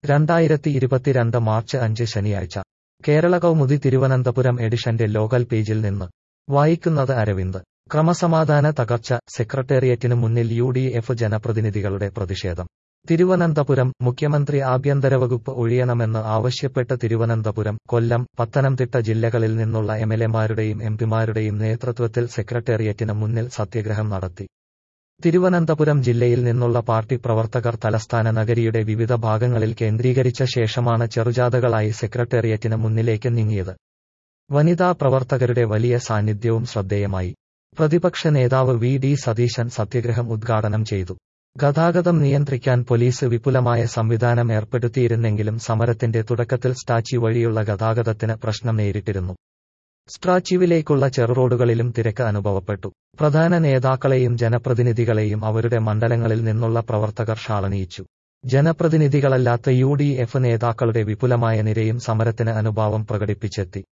രണ്ടായിരത്തി ഇരുപത്തിരണ്ട് മാർച്ച് അഞ്ച് ശനിയാഴ്ച കേരള കൗമുദി തിരുവനന്തപുരം എഡിഷന്റെ ലോകൽ പേജിൽ നിന്ന് വായിക്കുന്നത് അരവിന്ദ് ക്രമസമാധാന തകർച്ച സെക്രട്ടേറിയറ്റിനു മുന്നിൽ യു ഡി എഫ് ജനപ്രതിനിധികളുടെ പ്രതിഷേധം തിരുവനന്തപുരം മുഖ്യമന്ത്രി ആഭ്യന്തര വകുപ്പ് ഒഴിയണമെന്ന് ആവശ്യപ്പെട്ട് തിരുവനന്തപുരം കൊല്ലം പത്തനംതിട്ട ജില്ലകളിൽ നിന്നുള്ള എംഎൽഎമാരുടെയും എംപിമാരുടെയും നേതൃത്വത്തിൽ സെക്രട്ടേറിയറ്റിന് മുന്നിൽ സത്യഗ്രഹം നടത്തി തിരുവനന്തപുരം ജില്ലയിൽ നിന്നുള്ള പാർട്ടി പ്രവർത്തകർ തലസ്ഥാന നഗരിയുടെ വിവിധ ഭാഗങ്ങളിൽ കേന്ദ്രീകരിച്ച ശേഷമാണ് ചെറുജാഥകളായി സെക്രട്ടേറിയറ്റിന് മുന്നിലേക്ക് നീങ്ങിയത് വനിതാ പ്രവർത്തകരുടെ വലിയ സാന്നിധ്യവും ശ്രദ്ധേയമായി പ്രതിപക്ഷ നേതാവ് വി ഡി സതീശൻ സത്യഗ്രഹം ഉദ്ഘാടനം ചെയ്തു ഗതാഗതം നിയന്ത്രിക്കാൻ പോലീസ് വിപുലമായ സംവിധാനം ഏർപ്പെടുത്തിയിരുന്നെങ്കിലും സമരത്തിന്റെ തുടക്കത്തിൽ സ്റ്റാച്യു വഴിയുള്ള ഗതാഗതത്തിന് പ്രശ്നം നേരിട്ടിരുന്നു സ്ട്രാച്യുവിലേക്കുള്ള ചെറുറോഡുകളിലും തിരക്ക് അനുഭവപ്പെട്ടു പ്രധാന നേതാക്കളെയും ജനപ്രതിനിധികളെയും അവരുടെ മണ്ഡലങ്ങളിൽ നിന്നുള്ള പ്രവർത്തകർ ഷാളണിയിച്ചു ജനപ്രതിനിധികളല്ലാത്ത യു ഡി എഫ് നേതാക്കളുടെ വിപുലമായ നിരയും സമരത്തിന് അനുഭാവം പ്രകടിപ്പിച്ചെത്തി